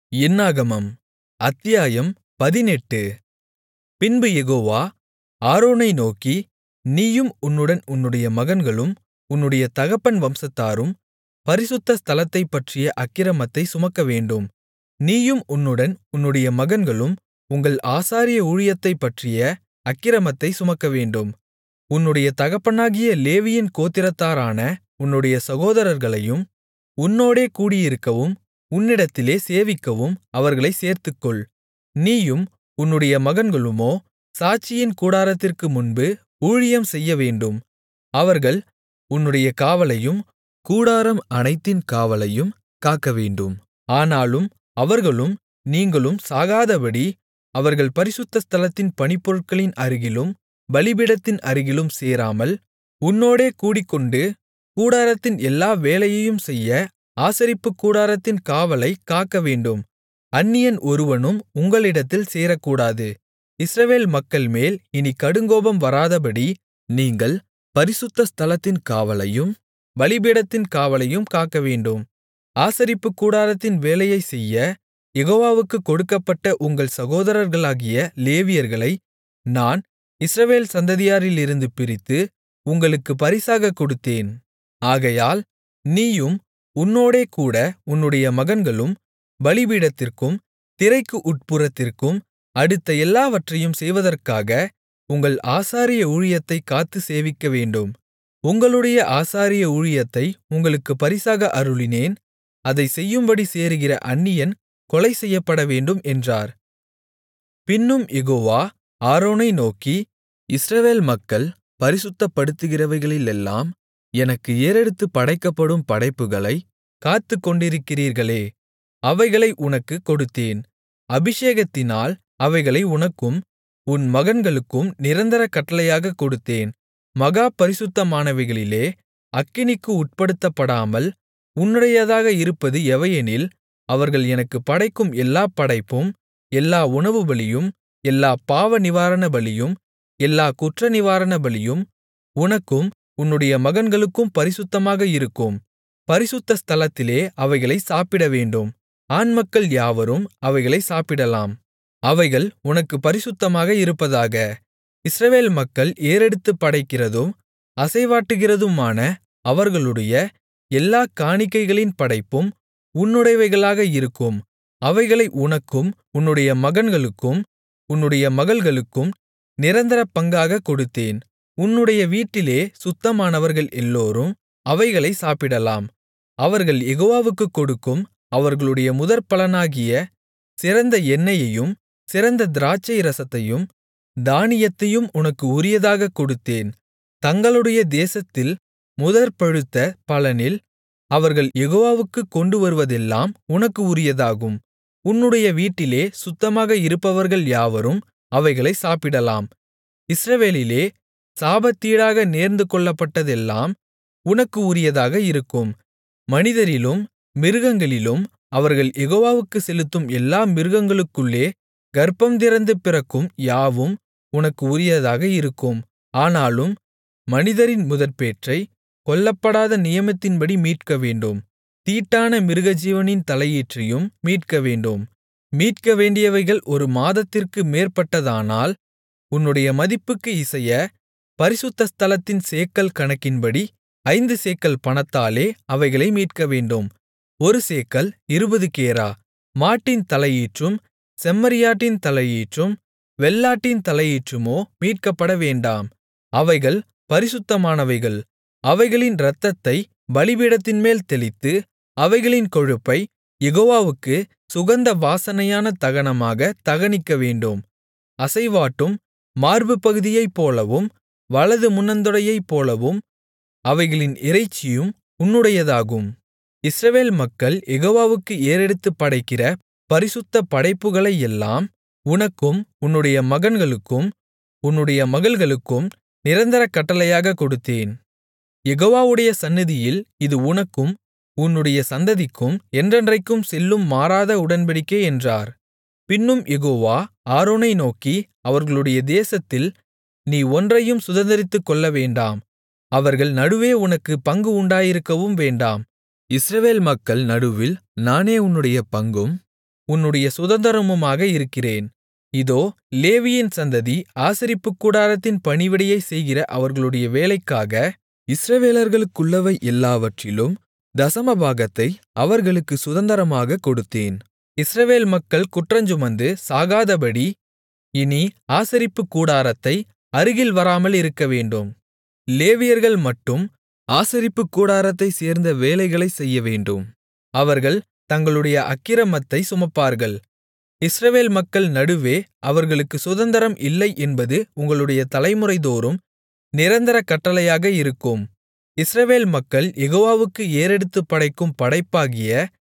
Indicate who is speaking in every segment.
Speaker 1: என்னாகமம் அத்தியாயம் பதினெட்டு பின்பு யெகோவா ஆரோனை நோக்கி நீயும் உன்னுடன் உன்னுடைய மகன்களும் உன்னுடைய தகப்பன் வம்சத்தாரும் பரிசுத்த ஸ்தலத்தைப்பற்றிய அக்கிரமத்தைச் சுமக்கவேண்டும் நீயும் உன்னுடன் உன்னுடைய மகன்களும் உங்கள் ஆசாரிய ஊழியத்தைப்பற்றிய அக்கிரமத்தைச் சுமக்கவேண்டும் உன்னுடைய தகப்பனாகிய லேவியின் கோத்திரத்தாரான உன்னுடைய சகோதரர்களையும் உன்னோடே கூடியிருக்கவும் உன்னிடத்திலே சேவிக்கவும் அவர்களைச் சேர்த்துக்கொள் நீயும் உன்னுடைய மகன்களுமோ சாட்சியின் கூடாரத்திற்கு முன்பு ஊழியம் செய்யவேண்டும் அவர்கள் உன்னுடைய காவலையும் கூடாரம் அனைத்தின் காவலையும் காக்கவேண்டும் ஆனாலும் அவர்களும் நீங்களும் சாகாதபடி அவர்கள் பரிசுத்த ஸ்தலத்தின் பணிப்பொருட்களின் அருகிலும் பலிபீடத்தின் அருகிலும் சேராமல் உன்னோடே கூடிக்கொண்டு கூடாரத்தின் எல்லா வேலையையும் செய்ய ஆசரிப்புக்கூடாரத்தின் காவலைக் காக்கவேண்டும் அந்நியன் ஒருவனும் உங்களிடத்தில் சேரக்கூடாது இஸ்ரவேல் மக்கள்மேல் இனிக் கடுங்கோபம் வராதபடி நீங்கள் பரிசுத்த ஸ்தலத்தின் காவலையும் பலிபீடத்தின் காவலையும் காக்கவேண்டும் ஆசரிப்புக்கூடாரத்தின் வேலையைச் செய்ய யெகோவாவுக்குக் கொடுக்கப்பட்ட உங்கள் சகோதரர்களாகிய லேவியர்களை நான் இஸ்ரவேல் சந்ததியாரிலிருந்து பிரித்து உங்களுக்குப் பரிசாகக் கொடுத்தேன் ஆகையால் நீயும் உன்னோடேகூட உன்னுடைய மகன்களும் பலிபீடத்திற்கும் திரைக்கு உட்புறத்திற்கும் அடுத்த எல்லாவற்றையும் செய்வதற்காக உங்கள் ஆசாரிய ஊழியத்தைக் காத்துச் சேவிக்கவேண்டும் உங்களுடைய ஆசாரிய ஊழியத்தை உங்களுக்குப் பரிசாக அருளினேன் அதைச் செய்யும்படி சேருகிற அந்நியன் கொலை செய்யப்படவேண்டும் என்றார் பின்னும் யெகோவா ஆரோனை நோக்கி இஸ்ரவேல் மக்கள் பரிசுத்தப்படுத்துகிறவைகளிலெல்லாம் எனக்கு ஏறெடுத்துப் படைக்கப்படும் படைப்புகளைக் காத்துக்கொண்டிருக்கிறீர்களே அவைகளை உனக்குக் கொடுத்தேன் அபிஷேகத்தினால் அவைகளை உனக்கும் உன் மகன்களுக்கும் நிரந்தர கட்டளையாகக் கொடுத்தேன் மகா பரிசுத்தமானவைகளிலே அக்கினிக்கு உட்படுத்தப்படாமல் உன்னுடையதாக இருப்பது எவையெனில் அவர்கள் எனக்குப் படைக்கும் எல்லாப் படைப்பும் எல்லா உணவுபலியும் எல்லா பாவநிவாரணபலியும் எல்லா குற்றநிவாரணபலியும் உனக்கும் உன்னுடைய மகன்களுக்கும் பரிசுத்தமாக இருக்கும் பரிசுத்த ஸ்தலத்திலே அவைகளைச் சாப்பிடவேண்டும் ஆண்மக்கள் யாவரும் அவைகளைச் சாப்பிடலாம் அவைகள் உனக்குப் பரிசுத்தமாக இருப்பதாக இஸ்ரவேல் மக்கள் ஏறெடுத்துப் படைக்கிறதும் அசைவாட்டுகிறதுமான அவர்களுடைய எல்லாக் காணிக்கைகளின் படைப்பும் உன்னுடையவைகளாக இருக்கும் அவைகளை உனக்கும் உன்னுடைய மகன்களுக்கும் உன்னுடைய மகள்களுக்கும் நிரந்தர பங்காகக் கொடுத்தேன் உன்னுடைய வீட்டிலே சுத்தமானவர்கள் எல்லோரும் அவைகளை சாப்பிடலாம் அவர்கள் யெகோவாவுக்குக் கொடுக்கும் அவர்களுடைய முதற்பலனாகிய சிறந்த எண்ணெயையும் சிறந்த திராட்சை ரசத்தையும் தானியத்தையும் உனக்கு உரியதாகக் கொடுத்தேன் தங்களுடைய தேசத்தில் முதற்பழுத்த பலனில் அவர்கள் யெகோவாவுக்குக் கொண்டுவருவதெல்லாம் உனக்கு உரியதாகும் உன்னுடைய வீட்டிலே சுத்தமாக இருப்பவர்கள் யாவரும் அவைகளை சாப்பிடலாம் இஸ்ரவேலிலே சாபத்தீடாக நேர்ந்துகொள்ளப்பட்டதெல்லாம் உனக்கு உரியதாக இருக்கும் மனிதரிலும் மிருகங்களிலும் அவர்கள் யெகோவாவுக்குச் செலுத்தும் எல்லா மிருகங்களுக்குள்ளே கர்ப்பந்திறந்து பிறக்கும் யாவும் உனக்கு உரியதாக இருக்கும் ஆனாலும் மனிதரின் முதற்பேற்றை கொல்லப்படாத நியமத்தின்படி மீட்கவேண்டும் தீட்டான மிருகஜீவனின் தலையீற்றையும் மீட்கவேண்டும் மீட்கவேண்டியவைகள் ஒரு மாதத்திற்கு மேற்பட்டதானால் உன்னுடைய மதிப்புக்கு இசைய பரிசுத்த ஸ்தலத்தின் சேக்கல் கணக்கின்படி ஐந்து சேக்கல் பணத்தாலே அவைகளை மீட்கவேண்டும் ஒரு சேக்கல் இருபது கேரா மாட்டின் தலையீற்றும் செம்மறியாட்டின் தலையீற்றும் வெள்ளாட்டின் தலையீற்றுமோ மீட்கப்பட வேண்டாம் அவைகள் பரிசுத்தமானவைகள் அவைகளின் இரத்தத்தை பலிபீடத்தின்மேல் தெளித்து அவைகளின் கொழுப்பை யெகோவாவுக்கு சுகந்த வாசனையான தகனமாக தகனிக்கவேண்டும் அசைவாட்டும் மார்பு பகுதியைப் போலவும் வலது முன்னந்தொடையைப் போலவும் அவைகளின் இறைச்சியும் உன்னுடையதாகும் இஸ்ரவேல் மக்கள் யெகோவாவுக்கு ஏறெடுத்துப் படைக்கிற பரிசுத்த படைப்புகளையெல்லாம் உனக்கும் உன்னுடைய மகன்களுக்கும் உன்னுடைய மகள்களுக்கும் நிரந்தர கட்டளையாகக் கொடுத்தேன் யெகோவாவுடைய சந்நிதியில் இது உனக்கும் உன்னுடைய சந்ததிக்கும் என்றென்றைக்கும் செல்லும் மாறாத உடன்படிக்கை என்றார் பின்னும் யெகோவா ஆரோனை நோக்கி அவர்களுடைய தேசத்தில் நீ ஒன்றையும் சுதந்தரித்துக்கொள்ளவேண்டாம் அவர்கள் நடுவே உனக்குப் பங்கு உண்டாயிருக்கவும் வேண்டாம் இஸ்ரவேல் மக்கள் நடுவில் நானே உன்னுடைய பங்கும் உன்னுடைய சுதந்தரமுமாக இருக்கிறேன் இதோ லேவியின் சந்ததி ஆசரிப்புக்கூடாரத்தின் பணிவிடையைச் செய்கிற அவர்களுடைய வேலைக்காக இஸ்ரவேலர்களுக்குள்ளவை எல்லாவற்றிலும் தசமபாகத்தை அவர்களுக்குச் சுதந்தரமாகக் கொடுத்தேன் இஸ்ரவேல் மக்கள் குற்றஞ்சுமந்து சாகாதபடி இனி ஆசரிப்புக்கூடாரத்தை அருகில் வராமல் இருக்கவேண்டும் லேவியர்கள் மட்டும் ஆசரிப்புக்கூடாரத்தைச் சேர்ந்த வேலைகளைச் செய்யவேண்டும் அவர்கள் தங்களுடைய அக்கிரமத்தைச் சுமப்பார்கள் இஸ்ரவேல் மக்கள் நடுவே அவர்களுக்கு சுதந்தரம் இல்லை என்பது உங்களுடைய தலைமுறைதோறும் நிரந்தர கட்டளையாக இருக்கும் இஸ்ரவேல் மக்கள் யெகோவாவுக்கு ஏறெடுத்துப் படைக்கும் படைப்பாகிய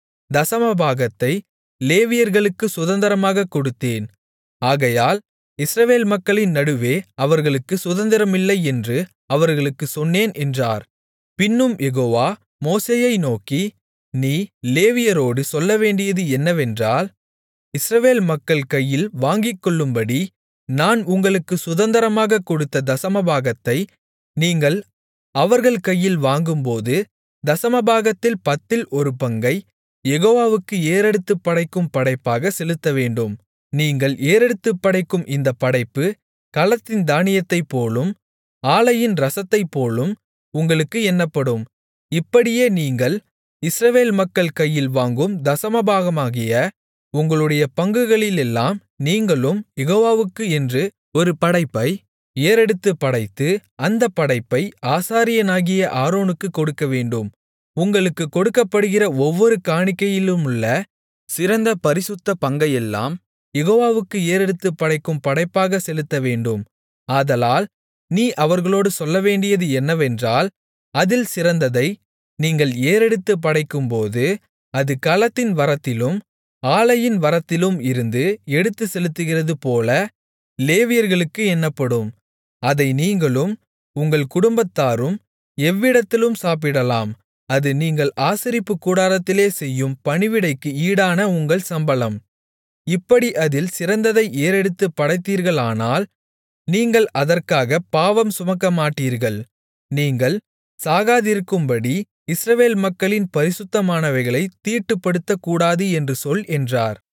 Speaker 1: தசமபாகத்தை லேவியர்களுக்கு சுதந்தரமாகக் கொடுத்தேன் ஆகையால் இஸ்ரவேல் மக்களின் நடுவே அவர்களுக்கு சுதந்திரமில்லை என்று அவர்களுக்குச் சொன்னேன் என்றார் பின்னும் யெகோவா மோசேயை நோக்கி நீ லேவியரோடு சொல்லவேண்டியது என்னவென்றால் இஸ்ரவேல் மக்கள் கையில் வாங்கிக்கொள்ளும்படி நான் உங்களுக்கு சுதந்தரமாகக் கொடுத்த தசமபாகத்தை நீங்கள் அவர்கள் கையில் வாங்கும்போது தசமபாகத்தில் பத்தில் ஒரு பங்கை யெகோவாவுக்கு ஏறெடுத்துப் படைக்கும் படைப்பாக செலுத்தவேண்டும் நீங்கள் ஏறெடுத்துப் படைக்கும் இந்தப் படைப்பு களத்தின் தானியத்தைப்போலும் ஆலையின் இரசத்தைப்போலும் உங்களுக்கு எண்ணப்படும் இப்படியே நீங்கள் இஸ்ரவேல் மக்கள் கையில் வாங்கும் தசமபாகமாகிய உங்களுடைய பங்குகளிலெல்லாம் நீங்களும் யெகோவாவுக்கு என்று ஒரு படைப்பை ஏறெடுத்துப் படைத்து அந்தப் படைப்பை ஆசாரியனாகிய ஆரோனுக்குக் கொடுக்கவேண்டும் உங்களுக்குக் கொடுக்கப்படுகிற ஒவ்வொரு காணிக்கையிலுமுள்ள சிறந்த பரிசுத்த பங்கையெல்லாம் யெகோவாவுக்கு ஏறெடுத்துப் படைக்கும் படைப்பாக செலுத்தவேண்டும் ஆதலால் நீ அவர்களோடு சொல்லவேண்டியது என்னவென்றால் அதில் சிறந்ததை நீங்கள் ஏறெடுத்துப் படைக்கும்போது அது களத்தின் வரத்திலும் ஆலையின் வரத்திலும் இருந்து எடுத்துச் செலுத்துகிறதுபோல லேவியர்களுக்கு எண்ணப்படும் அதை நீங்களும் உங்கள் குடும்பத்தாரும் எவ்விடத்திலும் சாப்பிடலாம் அது நீங்கள் ஆசரிப்புக்கூடாரத்திலே செய்யும் பணிவிடைக்கு ஈடான உங்கள் சம்பளம் இப்படி அதில் சிறந்ததை ஏறெடுத்துப் படைத்தீர்களானால் நீங்கள் அதற்காகப் பாவம் சுமக்கமாட்டீர்கள் நீங்கள் சாகாதிருக்கும்படி இஸ்ரவேல் மக்களின் பரிசுத்தமானவைகளைத் தீட்டுப்படுத்தக்கூடாது என்று சொல் என்றார்